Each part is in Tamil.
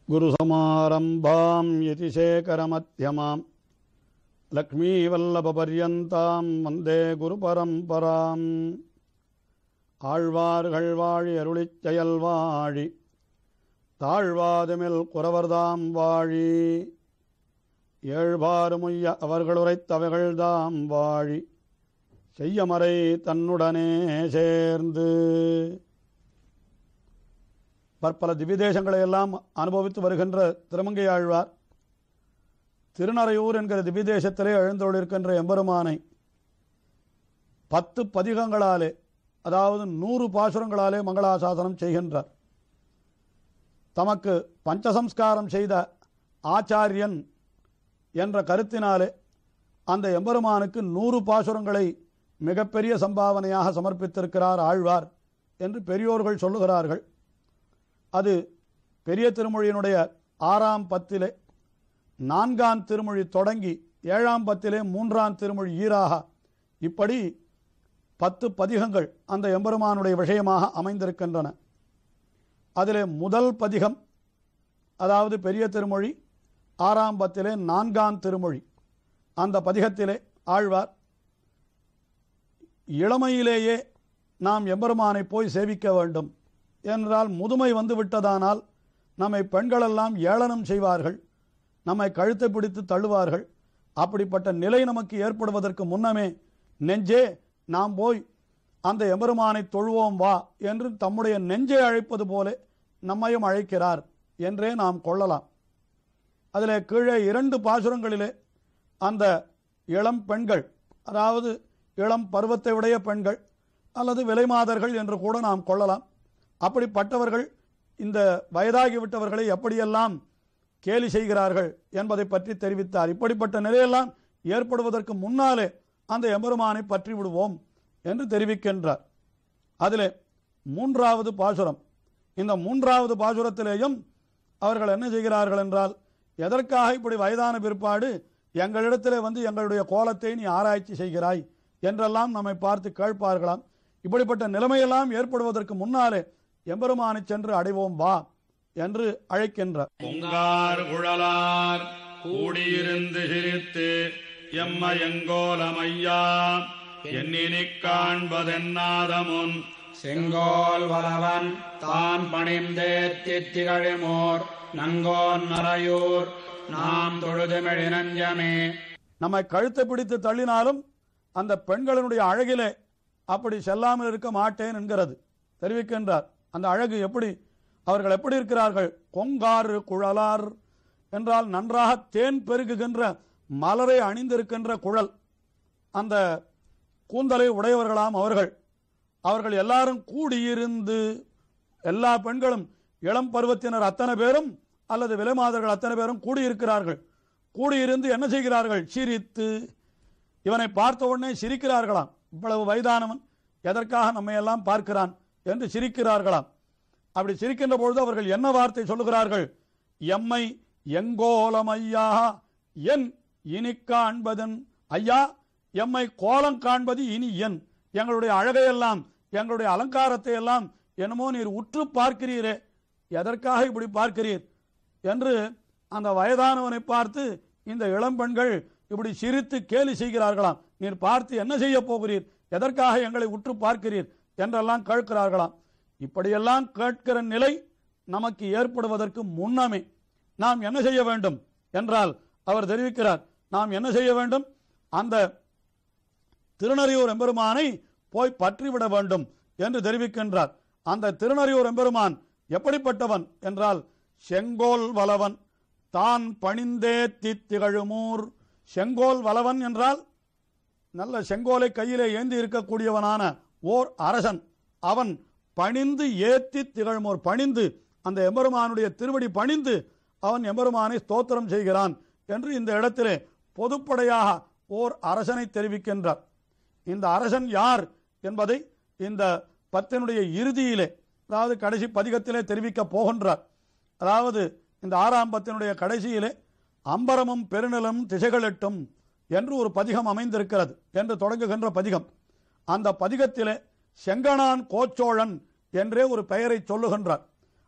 गुरुसमारम्भाम् यतिशेखरमध्यमाम् லக்ஷ்மீவல்லபபர்யந்தாம் வந்தே குருபரம்பராம் ஆழ்வார்கள் வாழி அருளிச் செயல் வாழி தாழ்வாதுமில் குறவர்தாம் வாழி ஏழ்பாறுமுய்ய அவர்களுரைத்தவைகள்தாம் வாழி செய்யமறை தன்னுடனே சேர்ந்து பற்பல திவ்யதேசங்களை எல்லாம் அனுபவித்து வருகின்ற திருமங்கை ஆழ்வார் திருநறையூர் என்கிற திவ்யதேசத்திலே எழுந்தொழிருக்கின்ற எம்பெருமானை பத்து பதிகங்களாலே அதாவது நூறு பாசுரங்களாலே மங்களாசாசனம் செய்கின்றார் தமக்கு பஞ்சசம்ஸ்காரம் செய்த ஆச்சாரியன் என்ற கருத்தினாலே அந்த எம்பெருமானுக்கு நூறு பாசுரங்களை மிகப்பெரிய சம்பாவனையாக சமர்ப்பித்திருக்கிறார் ஆழ்வார் என்று பெரியோர்கள் சொல்லுகிறார்கள் அது பெரிய திருமொழியினுடைய ஆறாம் பத்திலே நான்காம் திருமொழி தொடங்கி ஏழாம் பத்திலே மூன்றாம் திருமொழி ஈராக இப்படி பத்து பதிகங்கள் அந்த எம்பெருமானுடைய விஷயமாக அமைந்திருக்கின்றன அதிலே முதல் பதிகம் அதாவது பெரிய திருமொழி ஆறாம் பத்திலே நான்காம் திருமொழி அந்த பதிகத்திலே ஆழ்வார் இளமையிலேயே நாம் எம்பெருமானை போய் சேவிக்க வேண்டும் என்றால் முதுமை வந்து விட்டதானால் நம்மை பெண்களெல்லாம் ஏளனம் செய்வார்கள் நம்மை கழுத்தை பிடித்து தள்ளுவார்கள் அப்படிப்பட்ட நிலை நமக்கு ஏற்படுவதற்கு முன்னமே நெஞ்சே நாம் போய் அந்த எம்பெருமானை தொழுவோம் வா என்று தம்முடைய நெஞ்சை அழைப்பது போல நம்மையும் அழைக்கிறார் என்றே நாம் கொள்ளலாம் அதிலே கீழே இரண்டு பாசுரங்களிலே அந்த இளம் பெண்கள் அதாவது இளம் பருவத்தை உடைய பெண்கள் அல்லது விலைமாதர்கள் என்று கூட நாம் கொள்ளலாம் அப்படிப்பட்டவர்கள் இந்த வயதாகிவிட்டவர்களை எப்படியெல்லாம் கேலி செய்கிறார்கள் என்பதை பற்றி தெரிவித்தார் இப்படிப்பட்ட நிலையெல்லாம் ஏற்படுவதற்கு முன்னாலே அந்த எம்பெருமானை பற்றி விடுவோம் என்று தெரிவிக்கின்றார் அதிலே மூன்றாவது பாசுரம் இந்த மூன்றாவது பாசுரத்திலேயும் அவர்கள் என்ன செய்கிறார்கள் என்றால் எதற்காக இப்படி வயதான பிற்பாடு எங்களிடத்திலே வந்து எங்களுடைய கோலத்தை நீ ஆராய்ச்சி செய்கிறாய் என்றெல்லாம் நம்மை பார்த்து கேட்பார்களாம் இப்படிப்பட்ட நிலைமையெல்லாம் ஏற்படுவதற்கு முன்னாலே எம்பெருமானை சென்று அடைவோம் வா என்று அழைக்கின்றார் பொங்கார் குழலார் கூடியிருந்து சிரித்து எம்மயங்கோலமையா என்னினிக் காண்பதென்னாதமுன் செங்கோல் வளவன் தான் பணிந்தேத்தித் திகழுமோர் நங்கோன் நரையூர் நாம் தொழுதுமெழி நஞ்சமே நம்மை கழுத்தை பிடித்து தள்ளினாலும் அந்த பெண்களினுடைய அழகிலே அப்படி செல்லாமல் இருக்க மாட்டேன் என்கிறது தெரிவிக்கின்றார் அந்த அழகு எப்படி அவர்கள் எப்படி இருக்கிறார்கள் கொங்காறு குழலார் என்றால் நன்றாக தேன் பெருகுகின்ற மலரை அணிந்திருக்கின்ற குழல் அந்த கூந்தலை உடையவர்களாம் அவர்கள் அவர்கள் எல்லாரும் கூடியிருந்து எல்லா பெண்களும் இளம் பருவத்தினர் அத்தனை பேரும் அல்லது விலைமாதர்கள் அத்தனை பேரும் கூடியிருக்கிறார்கள் கூடியிருந்து என்ன செய்கிறார்கள் சிரித்து இவனை பார்த்த உடனே சிரிக்கிறார்களாம் இவ்வளவு வயதானவன் எதற்காக நம்மை எல்லாம் பார்க்கிறான் என்று சிரிக்கிறார்களாம் அப்படி சிரிக்கின்ற பொழுது அவர்கள் என்ன வார்த்தை சொல்லுகிறார்கள் எம்மை எங்கோலம் ஐயா என் இனி காண்பதன் ஐயா எம்மை கோலம் காண்பது இனி என் எங்களுடைய அழகையெல்லாம் எங்களுடைய அலங்காரத்தை எல்லாம் என்னமோ நீர் உற்று பார்க்கிறீரே எதற்காக இப்படி பார்க்கிறீர் என்று அந்த வயதானவனை பார்த்து இந்த இளம்பெண்கள் இப்படி சிரித்து கேலி செய்கிறார்களாம் நீர் பார்த்து என்ன செய்ய போகிறீர் எதற்காக எங்களை உற்று பார்க்கிறீர் என்றெல்லாம் கேட்கிறார்களாம் இப்படியெல்லாம் கேட்கிற நிலை நமக்கு ஏற்படுவதற்கு முன்னமே நாம் என்ன செய்ய வேண்டும் என்றால் அவர் தெரிவிக்கிறார் நாம் என்ன செய்ய வேண்டும் அந்த திருநறியூர் எம்பெருமானை போய் பற்றிவிட வேண்டும் என்று தெரிவிக்கின்றார் அந்த திருநறியூர் எம்பெருமான் எப்படிப்பட்டவன் என்றால் செங்கோல் வலவன் தான் பணிந்தே தித்திகழுமூர் செங்கோல் வலவன் என்றால் நல்ல செங்கோலை கையிலே ஏந்தி இருக்கக்கூடியவனான ஓர் அரசன் அவன் பணிந்து ஏத்தி திகழ்மோர் பணிந்து அந்த எம்பெருமானுடைய திருவடி பணிந்து அவன் எம்பெருமானை ஸ்தோத்திரம் செய்கிறான் என்று இந்த இடத்திலே பொதுப்படையாக ஓர் அரசனை தெரிவிக்கின்றார் இந்த அரசன் யார் என்பதை இந்த பத்தினுடைய இறுதியிலே அதாவது கடைசி பதிகத்திலே தெரிவிக்க போகின்றார் அதாவது இந்த ஆறாம் பத்தினுடைய கடைசியிலே அம்பரமும் பெருநிலமும் திசைகளெட்டும் என்று ஒரு பதிகம் அமைந்திருக்கிறது என்று தொடங்குகின்ற பதிகம் அந்த பதிகத்திலே செங்கனான் கோச்சோழன் என்றே ஒரு பெயரை சொல்லுகின்றார்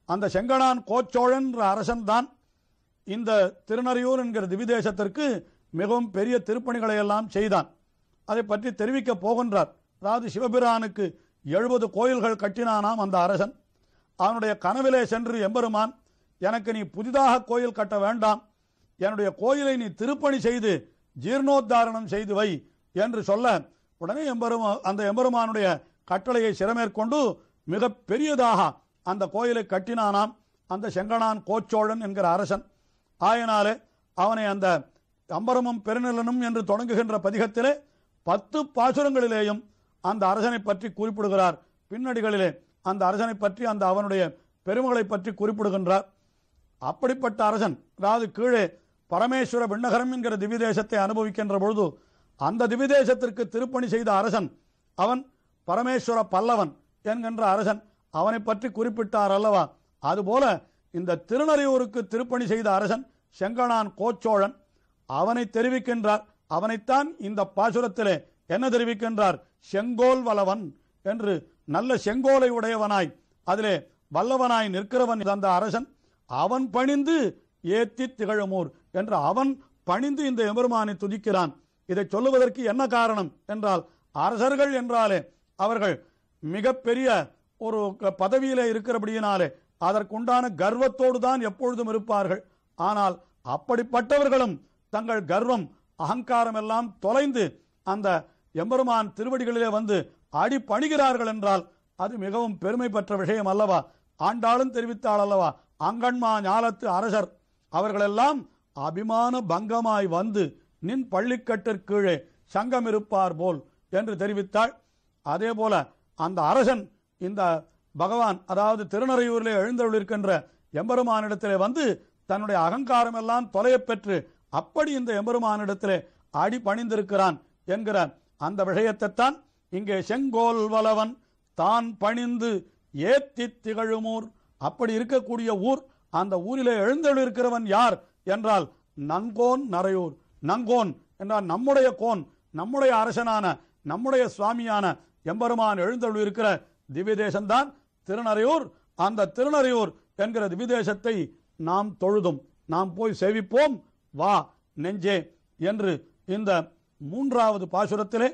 அந்த செங்கணான் கோச்சோழன் என்ற அரசன் தான் இந்த திருநறையூர் என்கிற திவிதேசத்திற்கு மிகவும் பெரிய திருப்பணிகளை எல்லாம் செய்தான் அதை பற்றி தெரிவிக்க போகின்றார் அதாவது சிவபிரானுக்கு எழுபது கோயில்கள் கட்டினானாம் அந்த அரசன் அவனுடைய கனவிலே சென்று எம்பெருமான் எனக்கு நீ புதிதாக கோயில் கட்ட வேண்டாம் என்னுடைய கோயிலை நீ திருப்பணி செய்து ஜீர்ணோத்தாரணம் செய்து வை என்று சொல்ல உடனே எம்பெருமா அந்த எம்பெருமானுடைய கட்டளையை சிறமேற்கொண்டு மிக பெரியதாக அந்த கோயிலை கட்டினானாம் அந்த செங்கணான் கோச்சோழன் என்கிற அரசன் ஆயனாலே அவனை அந்த அம்பரமும் பெருநிலனும் என்று தொடங்குகின்ற பதிகத்திலே பத்து பாசுரங்களிலேயும் அந்த அரசனை பற்றி குறிப்பிடுகிறார் பின்னடிகளிலே அந்த அரசனை பற்றி அந்த அவனுடைய பெருமைகளை பற்றி குறிப்பிடுகின்றார் அப்படிப்பட்ட அரசன் அதாவது கீழே பரமேஸ்வர விண்ணகரம் என்கிற திவிதேசத்தை அனுபவிக்கின்ற பொழுது அந்த திவிதேசத்திற்கு திருப்பணி செய்த அரசன் அவன் பரமேஸ்வர பல்லவன் என்கின்ற அரசன் அவனை பற்றி குறிப்பிட்டார் அல்லவா அதுபோல இந்த திருநறையூருக்கு திருப்பணி செய்த அரசன் செங்கணான் கோச்சோழன் அவனை தெரிவிக்கின்றார் அவனைத்தான் இந்த பாசுரத்திலே என்ன தெரிவிக்கின்றார் செங்கோல் வலவன் என்று நல்ல செங்கோலை உடையவனாய் அதிலே வல்லவனாய் நிற்கிறவன் அந்த அரசன் அவன் பணிந்து ஏத்தி திகழுமூர் என்று அவன் பணிந்து இந்த எம்பெருமானை துதிக்கிறான் இதை சொல்லுவதற்கு என்ன காரணம் என்றால் அரசர்கள் என்றாலே அவர்கள் மிகப்பெரிய ஒரு க- பதவியிலே இருக்கிறபடியினாலே அதற்குண்டான கர்வத்தோடு தான் எப்பொழுதும் இருப்பார்கள் ஆனால் அப்படிப்பட்டவர்களும் தங்கள் கர்வம் அகங்காரம் எல்லாம் தொலைந்து அந்த எம்பெருமான் திருவடிகளிலே வந்து அடி பணிகிறார்கள் என்றால் அது மிகவும் பெருமை பெற்ற விஷயம் அல்லவா ஆண்டாளும் தெரிவித்தாள் அல்லவா அங்கன்மா ஞாலத்து அரசர் அவர்களெல்லாம் அபிமான பங்கமாய் வந்து நின் பள்ளிக்கட்டிற்கீழே சங்கம் இருப்பார் போல் என்று தெரிவித்தாள் அதே போல அந்த அரசன் இந்த பகவான் அதாவது திருநறையூரிலே எழுந்தருளிருக்கின்ற எம்பெருமானிடத்திலே வந்து தன்னுடைய அகங்காரம் எல்லாம் தொலையப் பெற்று அப்படி இந்த எம்பெருமானிடத்திலே அடி பணிந்திருக்கிறான் என்கிற அந்த விஷயத்தைத்தான் இங்கே செங்கோல் வலவன் தான் பணிந்து ஏத்தி திகழுமூர் அப்படி இருக்கக்கூடிய ஊர் அந்த ஊரிலே எழுந்தெழுக்கிறவன் யார் என்றால் நங்கோன் நரையூர் நங்கோன் என்றால் நம்முடைய கோன் நம்முடைய அரசனான நம்முடைய சுவாமியான எம்பெருமான் எழுந்தருள் இருக்கிற திவ்யதேசம்தான் திருநறையூர் அந்த திருநறையூர் என்கிற திவ்யதேசத்தை நாம் தொழுதும் நாம் போய் சேவிப்போம் வா நெஞ்சே என்று இந்த மூன்றாவது பாசுரத்திலே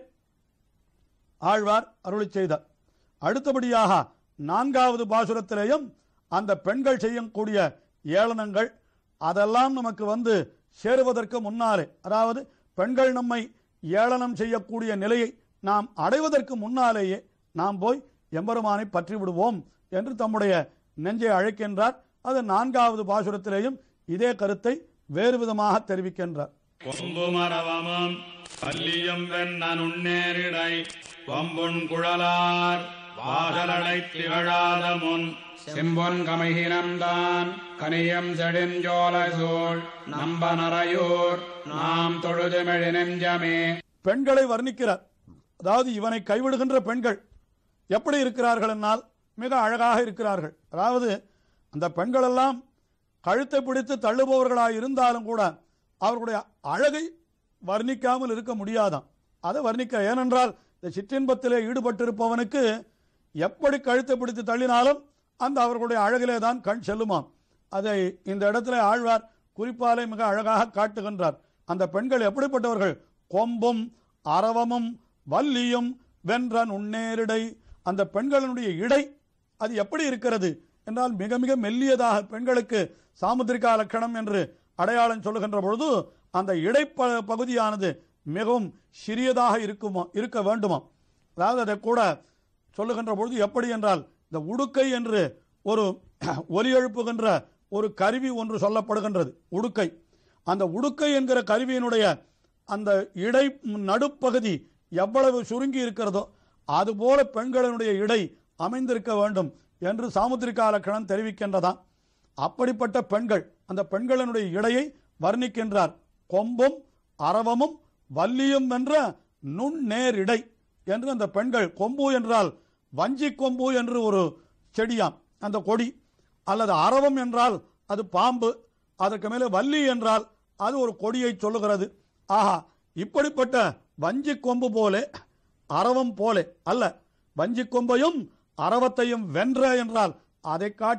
ஆழ்வார் அருளிச் செய்தார் அடுத்தபடியாக நான்காவது பாசுரத்திலேயும் அந்த பெண்கள் செய்யக்கூடிய ஏளனங்கள் அதெல்லாம் நமக்கு வந்து சேருவதற்கு முன்னாலே அதாவது பெண்கள் நம்மை ஏளனம் செய்யக்கூடிய நிலையை நாம் அடைவதற்கு முன்னாலேயே நாம் போய் எம்பெருமானை பற்றி விடுவோம் என்று தம்முடைய நெஞ்சை அழைக்கின்றார் அது நான்காவது பாசுரத்திலேயும் இதே கருத்தை வேறு விதமாக தெரிவிக்கின்றார் கொம்பு மரவமும் பல்லியும் வெண்ண நுண்ணேரிடை வம்புண் குழலார் வாசலடை திகழாத முன் செம்பொன் கமகினம்தான் கனியம் செடுஞ்சோலை சூழ் நம்ப நரையூர் நாம் தொழுதுமெழி நெஞ்சமே பெண்களை வர்ணிக்கிறார் அதாவது இவனை கைவிடுகின்ற பெண்கள் எப்படி இருக்கிறார்கள் என்னால் மிக அழகாக இருக்கிறார்கள் அதாவது அந்த பெண்கள் எல்லாம் கழுத்தை பிடித்து தள்ளுபவர்களாக இருந்தாலும் கூட அவர்களுடைய அழகை வர்ணிக்காமல் இருக்க முடியாதாம் அதை வர்ணிக்க ஏனென்றால் இந்த சிற்றின்பத்திலே ஈடுபட்டிருப்பவனுக்கு எப்படி கழுத்தை பிடித்து தள்ளினாலும் அந்த அவர்களுடைய அழகிலே தான் கண் செல்லுமாம் அதை இந்த இடத்துல ஆழ்வார் குறிப்பாலே மிக அழகாக காட்டுகின்றார் அந்த பெண்கள் எப்படிப்பட்டவர்கள் கொம்பும் அரவமும் வல்லியும் வென்ற நுண்ணேரிடை அந்த பெண்களினுடைய இடை அது எப்படி இருக்கிறது என்றால் மிக மிக மெல்லியதாக பெண்களுக்கு சாமுத்திரிகா லட்சணம் என்று அடையாளம் சொல்லுகின்ற பொழுது அந்த இடை ப- பகுதியானது மிகவும் சிறியதாக இருக்குமா இருக்க வேண்டுமா அதாவது அதை கூட சொல்லுகின்ற பொழுது எப்படி என்றால் இந்த உடுக்கை என்று ஒரு ஒலி எழுப்புகின்ற ஒரு கருவி ஒன்று சொல்லப்படுகின்றது உடுக்கை அந்த உடுக்கை என்கிற கருவியினுடைய அந்த இடை நடுப்பகுதி எவ்வளவு சுருங்கி இருக்கிறதோ அதுபோல பெண்களினுடைய இடை அமைந்திருக்க வேண்டும் என்று சாமுத்திரிகா லக்கணம் தெரிவிக்கின்றதாம் அப்படிப்பட்ட பெண்கள் அந்த பெண்களினுடைய இடையை வர்ணிக்கின்றார் கொம்பும் அரவமும் வல்லியும் என்ற நுண்ணேர் இடை என்று அந்த பெண்கள் கொம்பு என்றால் வஞ்சி கொம்பு என்று ஒரு செடியாம் அந்த கொடி அல்லது அரவம் என்றால் அது பாம்பு அதற்கு மேலே வள்ளி என்றால் அது ஒரு கொடியை சொல்லுகிறது ஆஹா இப்படிப்பட்ட வஞ்சி கொம்பு போலே அரவம் போலே அல்ல வஞ்சி கொம்பையும் அரவத்தையும் வென்ற என்றால் அதை காட்டிலும்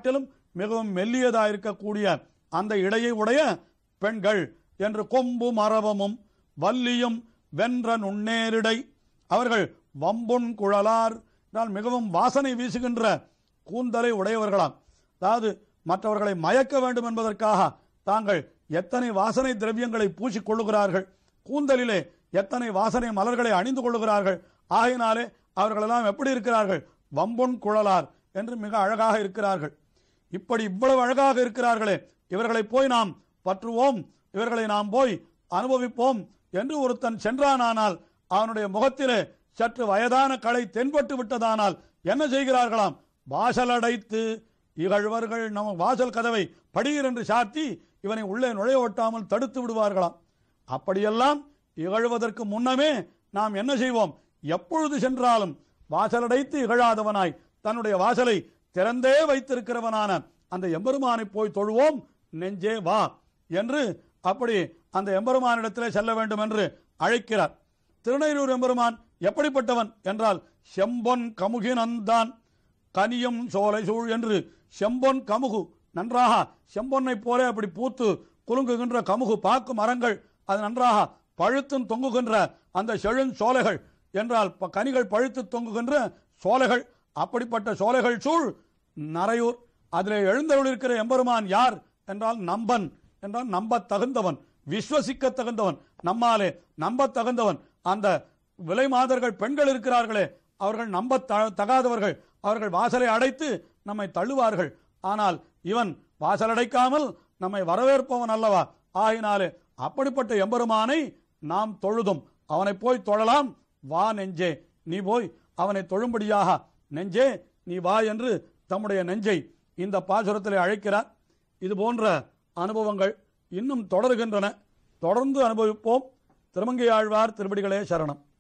மிகவும் மெல்லியதா இருக்கக்கூடிய அந்த இடையை உடைய பெண்கள் என்று கொம்பும் அரவமும் வல்லியும் வென்ற நுண்ணேரிடை அவர்கள் வம்புண் குழலார் என்றால் மிகவும் வாசனை வீசுகின்ற கூந்தலை உடையவர்களாம் அதாவது மற்றவர்களை மயக்க வேண்டும் என்பதற்காக தாங்கள் எத்தனை வாசனை திரவியங்களை பூசிக் கொள்ளுகிறார்கள் கூந்தலிலே எத்தனை வாசனை மலர்களை அணிந்து கொள்ளுகிறார்கள் ஆகையினாலே அவர்களெல்லாம் எப்படி இருக்கிறார்கள் வம்பொன் குழலார் என்று மிக அழகாக இருக்கிறார்கள் இப்படி இவ்வளவு அழகாக இருக்கிறார்களே இவர்களை போய் நாம் பற்றுவோம் இவர்களை நாம் போய் அனுபவிப்போம் என்று ஒருத்தன் சென்றானானால் அவனுடைய முகத்திலே சற்று வயதான களை தென்பட்டு விட்டதானால் என்ன செய்கிறார்களாம் வாசல் அடைத்து இகழ்வர்கள் நம்ம வாசல் கதவை படீர் என்று சாத்தி இவனை உள்ளே நுழைய ஒட்டாமல் தடுத்து விடுவார்களாம் அப்படியெல்லாம் இகழ்வதற்கு முன்னமே நாம் என்ன செய்வோம் எப்பொழுது சென்றாலும் வாசலடைத்து இகழாதவனாய் தன்னுடைய வாசலை திறந்தே வைத்திருக்கிறவனான அந்த எம்பெருமானை போய் தொழுவோம் நெஞ்சே வா என்று அப்படி அந்த எம்பெருமானிடத்திலே செல்ல வேண்டும் என்று அழைக்கிறார் திருநெல்லூர் எம்பெருமான் எப்படிப்பட்டவன் என்றால் செம்பொன் கமுகினந்தான் கனியும் சோலை சூழ் என்று செம்பொன் கமுகு நன்றாக செம்பொன்னை போல அப்படி பூத்து குலுங்குகின்ற கமுகு பாக்கு மரங்கள் அது நன்றாக பழுத்தும் தொங்குகின்ற அந்த செழும் சோலைகள் என்றால் ப- கனிகள் பழுத்து தொங்குகின்ற சோலைகள் அப்படிப்பட்ட சோலைகள் சூழ் நரையூர் அதிலே எழுந்தருளிருக்கிற எம்பெருமான் யார் என்றால் நம்பன் என்றால் நம்பத் தகுந்தவன் விஸ்வசிக்க தகுந்தவன் நம்மாலே நம்பத் தகுந்தவன் அந்த விலை மாதர்கள் பெண்கள் இருக்கிறார்களே அவர்கள் நம்ப தகாதவர்கள் அவர்கள் வாசலை அடைத்து நம்மை தள்ளுவார்கள் ஆனால் இவன் வாசல் அடைக்காமல் நம்மை வரவேற்பவன் அல்லவா ஆகினாலே அப்படிப்பட்ட எம்பெருமானை நாம் தொழுதும் அவனை போய் தொழலாம் வா நெஞ்சே நீ போய் அவனை தொழும்படியாக நெஞ்சே நீ வா என்று தம்முடைய நெஞ்சை இந்த பாசுரத்திலே அழைக்கிறார் இது போன்ற அனுபவங்கள் இன்னும் தொடர்கின்றன தொடர்ந்து அனுபவிப்போம் திருமங்கையாழ்வார் திருப்படிகளே சரணம்